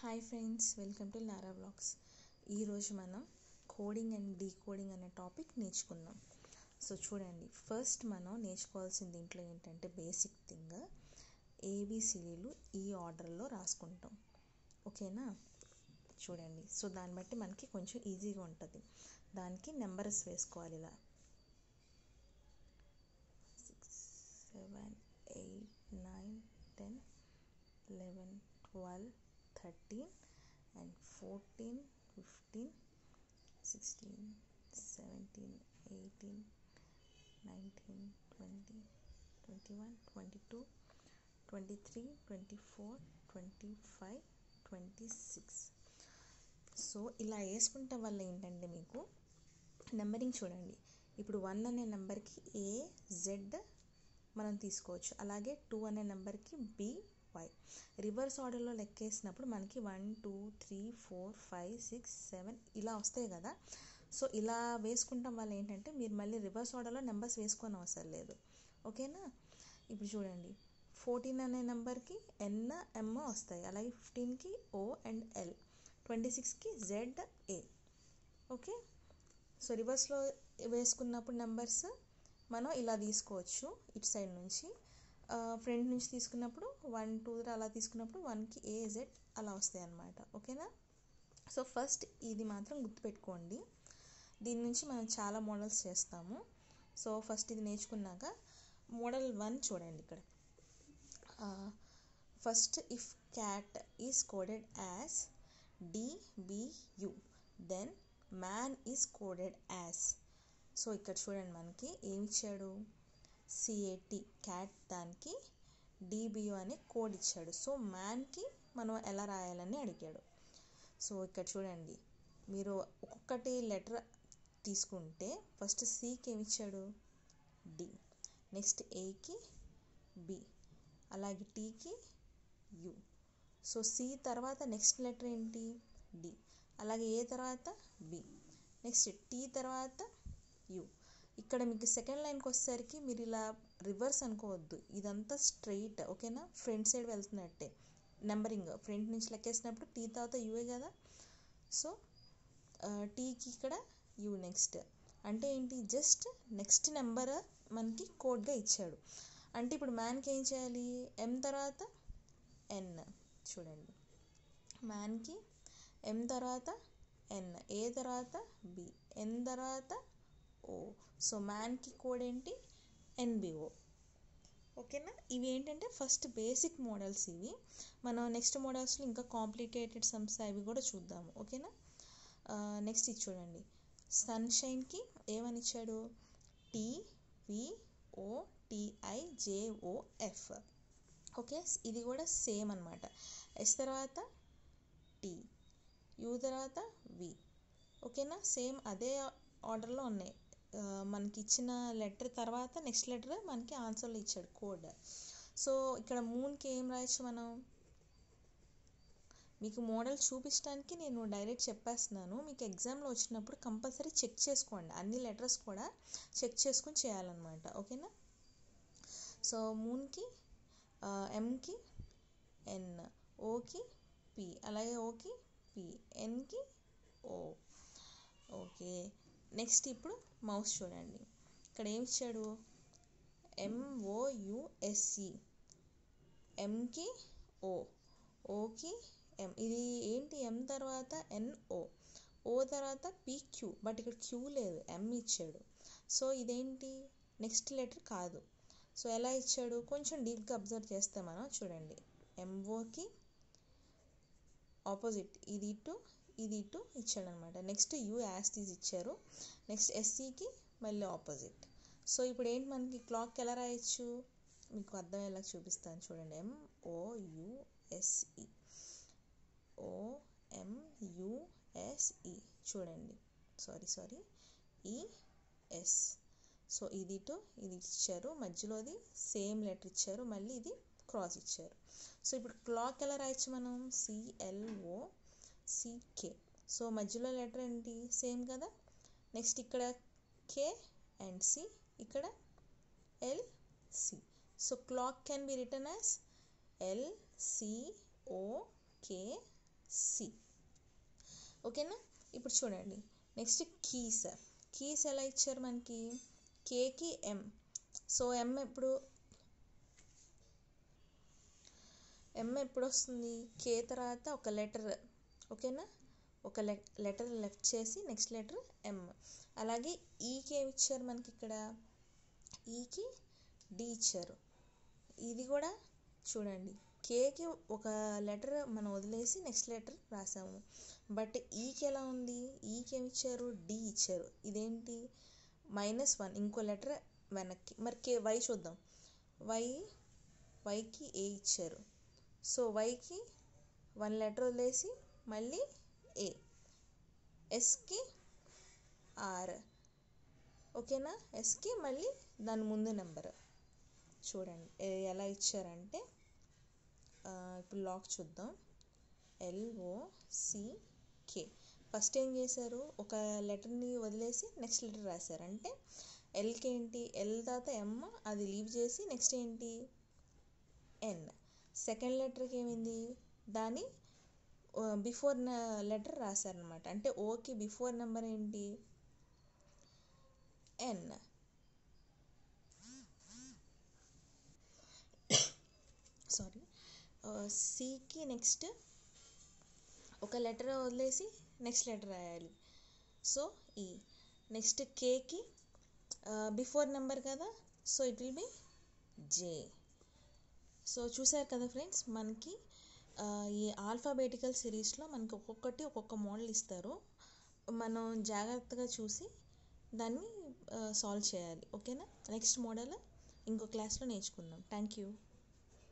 hi friends welcome to Lara blogs ఈరోజు మనం coding and decoding అనే టాపిక్ నేర్చుకుందాం సో చూడండి ఫస్ట్ మనం నేర్చుకోవాల్సిన దీంట్లో ఏంటంటే బేసిక్ థింగ్ ఏబిసిడీలు ఈ ఆర్డర్లో రాసుకుంటాం ఓకేనా చూడండి సో దాన్ని బట్టి మనకి కొంచెం ఈజీగా ఉంటుంది దానికి నెంబర్స్ వేసుకోవాలి ఇలా six seven eight nine ten eleven twelve thirteen and fourteen fifteen sixteen seventeen eighteen nineteen twenty twenty one twenty two twenty three twenty four twenty five twenty six so ఇలా వేసుకుంటే వల్ల ఏంటంటే మీకు నెంబరింగ్ చూడండి ఇప్పుడు one అనే నెంబర్కి ఏ Z మనం తీసుకోవచ్చు అలాగే టూ అనే నెంబర్కి బి వై రివర్స్ ఆర్డర్లో లెక్కేసినప్పుడు మనకి one two three four five six seven ఇలా వస్తాయి కదా సో ఇలా వేసుకుంటాం వల్ల ఏంటంటే మీరు మళ్ళీ రివర్స్ ఆర్డర్లో నెంబర్స్ వేసుకొని అవసరం లేదు ఓకేనా ఇప్పుడు చూడండి ఫోర్టీన్ అనే నెంబర్కి ఎన్ ఎమ్ వస్తాయి అలాగే ఫిఫ్టీన్కి ఓ అండ్ ఎల్ ట్వంటీ సిక్స్కి జెడ్ ఏ ఓకే సో రివర్స్లో వేసుకున్నప్పుడు నెంబర్స్ మనం ఇలా తీసుకోవచ్చు ఇటు సైడ్ నుంచి ఫ్రంట్ నుంచి తీసుకున్నప్పుడు వన్ టూ అలా తీసుకున్నప్పుడు వన్కి ఏ జెడ్ అలా వస్తాయి అన్నమాట ఓకేనా సో ఫస్ట్ ఇది మాత్రం గుర్తుపెట్టుకోండి దీని నుంచి మనం చాలా మోడల్స్ చేస్తాము సో ఫస్ట్ ఇది నేర్చుకున్నాక మోడల్ వన్ చూడండి ఇక్కడ first if cat is coded as DBU then man is coded as so ఇక్కడ చూడండి మనకి ఏమి ఇచ్చాడు సిఏటి క్యాట్ దానికి డిబియు అనే కోడ్ ఇచ్చాడు సో మ్యాన్కి మనం ఎలా రాయాలని అడిగాడు సో ఇక్కడ చూడండి మీరు ఒక్కొక్కటి లెటర్ తీసుకుంటే ఫస్ట్ సికి ఏమి ఇచ్చాడు డి నెక్స్ట్ ఏకి బి అలాగే టీకి యు సో సి తర్వాత నెక్స్ట్ లెటర్ ఏంటి డి అలాగే ఏ తర్వాత బి నెక్స్ట్ టీ తర్వాత యు ఇక్కడ మీకు సెకండ్ లైన్కి వచ్చేసరికి మీరు ఇలా రివర్స్ అనుకోవద్దు ఇదంతా స్ట్రైట్ ఓకేనా ఫ్రంట్ సైడ్ వెళ్తున్నట్టే నెంబరింగ్ ఫ్రంట్ నుంచి లెక్కేసినప్పుడు టీ తర్వాత యూఏ కదా సో టీకి ఇక్కడ యూ నెక్స్ట్ అంటే ఏంటి జస్ట్ నెక్స్ట్ నెంబర్ మనకి కోడ్గా ఇచ్చాడు అంటే ఇప్పుడు మ్యాన్కి ఏం చేయాలి ఎం తర్వాత ఎన్ చూడండి మ్యాన్కి ఎం తర్వాత ఎన్ ఏ తర్వాత బి ఎన్ తర్వాత ఓ సో మ్యాన్కి కోడ్ ఏంటి ఎన్బిఓ ఓకేనా ఇవి ఏంటంటే ఫస్ట్ బేసిక్ మోడల్స్ ఇవి మనం నెక్స్ట్ మోడల్స్లో ఇంకా కాంప్లికేటెడ్ సమ్స్ అవి కూడా చూద్దాము ఓకేనా నెక్స్ట్ ఇది చూడండి సన్షైన్కి ఏమని ఇచ్చాడు టీవిఓ టిఐజేఓఎఫ్ ఓకే ఇది కూడా సేమ్ అనమాట ఎస్ తర్వాత టీ యూ తర్వాత వి ఓకేనా సేమ్ అదే ఆర్డర్లో ఉన్నాయి మనకి ఇచ్చిన లెటర్ తర్వాత నెక్స్ట్ లెటర్ మనకి ఆన్సర్లో ఇచ్చాడు కోడ్ సో ఇక్కడ మూన్కి ఏం రాయొచ్చు మనం మీకు మోడల్ చూపించడానికి నేను డైరెక్ట్ చెప్పేస్తున్నాను మీకు ఎగ్జామ్లో వచ్చినప్పుడు కంపల్సరీ చెక్ చేసుకోండి అన్ని లెటర్స్ కూడా చెక్ చేసుకుని చేయాలన్నమాట ఓకేనా సో మూన్కి ఎంకి ఎన్ ఓకి పి అలాగే ఓకి పి ఎన్కి ఓ ఓకే నెక్స్ట్ ఇప్పుడు మౌస్ చూడండి ఇక్కడ ఏమి ఇచ్చాడు ఎంఓయుఎస్సి ఎంకి ఓ ఓకి ఎం ఇది ఏంటి ఎం తర్వాత ఎన్ఓ ఓ తర్వాత పిక్యూ బట్ ఇక్కడ క్యూ లేదు ఎం ఇచ్చాడు సో ఇదేంటి నెక్స్ట్ లెటర్ కాదు సో ఎలా ఇచ్చాడు కొంచెం డీప్గా అబ్జర్వ్ చేస్తే మనం చూడండి ఎంఓకి ఆపోజిట్ ఇది ఇటు ఇది ఇటు ఇచ్చాడు అనమాట నెక్స్ట్ యూ యాస్టీస్ ఇచ్చారు నెక్స్ట్ ఎస్సీకి మళ్ళీ ఆపోజిట్ సో ఇప్పుడు ఏంటి మనకి క్లాక్ ఎలా రాయొచ్చు మీకు అర్థమయ్యేలా చూపిస్తాను చూడండి ఎంఓయుఎస్ఈ ఓఎంయుఎస్ఈ చూడండి సారీ సారీ ఈఎస్ సో ఇది ఇటు ఇది ఇచ్చారు మధ్యలోది సేమ్ లెటర్ ఇచ్చారు మళ్ళీ ఇది క్రాస్ ఇచ్చారు సో ఇప్పుడు క్లాక్ ఎలా రాయొచ్చు మనం సిఎల్ఓ సికే సో మధ్యలో లెటర్ ఏంటి సేమ్ కదా నెక్స్ట్ ఇక్కడ కే అండ్ సి ఇక్కడ L C so clock can be return as L C O K C ఓకేనా ఇప్పుడు చూడండి నెక్స్ట్ కీస్ కీస్ ఎలా ఇచ్చారు మనకి కేకి ఎం సో ఎం ఎప్పుడు ఎం ఎప్పుడు వస్తుంది కే తర్వాత ఒక లెటర్ ఓకేనా ఒక లెటర్ లెఫ్ట్ చేసి నెక్స్ట్ లెటర్ ఎం అలాగే ఈకి ఏమి ఇచ్చారు మనకి ఇక్కడ ఈకి డి ఇచ్చారు ఇది కూడా చూడండి కేకి ఒక లెటర్ మనం వదిలేసి నెక్స్ట్ లెటర్ రాసాము బట్ ఈకి ఎలా ఉంది ఈకి ఏమి ఇచ్చారు డి ఇచ్చారు ఇదేంటి మైనస్ వన్ ఇంకో లెటర్ వెనక్కి మరి కే వై చూద్దాం వై వైకి ఏ ఇచ్చారు సో వైకి వన్ లెటర్ వదిలేసి మళ్ళీ ఏ ఎస్కి ఆర్ ఓకేనా ఎస్కి మళ్ళీ దాని ముందు నెంబర్ చూడండి ఎలా ఇచ్చారంటే ఇప్పుడు లాక్ చూద్దాం ఎల్ఓసికే ఫస్ట్ ఏం చేశారు ఒక లెటర్ని వదిలేసి నెక్స్ట్ లెటర్ రాశారు అంటే ఎల్కి ఏంటి ఎల్ తర్వాత ఎమ్ అది లీవ్ చేసి నెక్స్ట్ ఏంటి ఎన్ సెకండ్ లెటర్కి ఏమైంది దాని బిఫోర్ లెటర్ రాశారనమాట అంటే ఓకి బిఫోర్ నెంబర్ ఏంటి ఎన్ సారీ సికి నెక్స్ట్ ఒక లెటర్ వదిలేసి నెక్స్ట్ లెటర్ రాయాలి సో ఈ నెక్స్ట్ కేకి బిఫోర్ నెంబర్ కదా so it will be J so చూసారు కదా ఫ్రెండ్స్ మనకి ఈ ఆల్ఫాబెటికల్ సిరీస్లో మనకి ఒక్కొక్కటి ఒక్కొక్క మోడల్ ఇస్తారు మనం జాగ్రత్తగా చూసి దాన్ని సాల్వ్ చేయాలి ఓకేనా నెక్స్ట్ మోడల్ ఇంకో క్లాస్లో నేర్చుకుందాం థ్యాంక్ యూ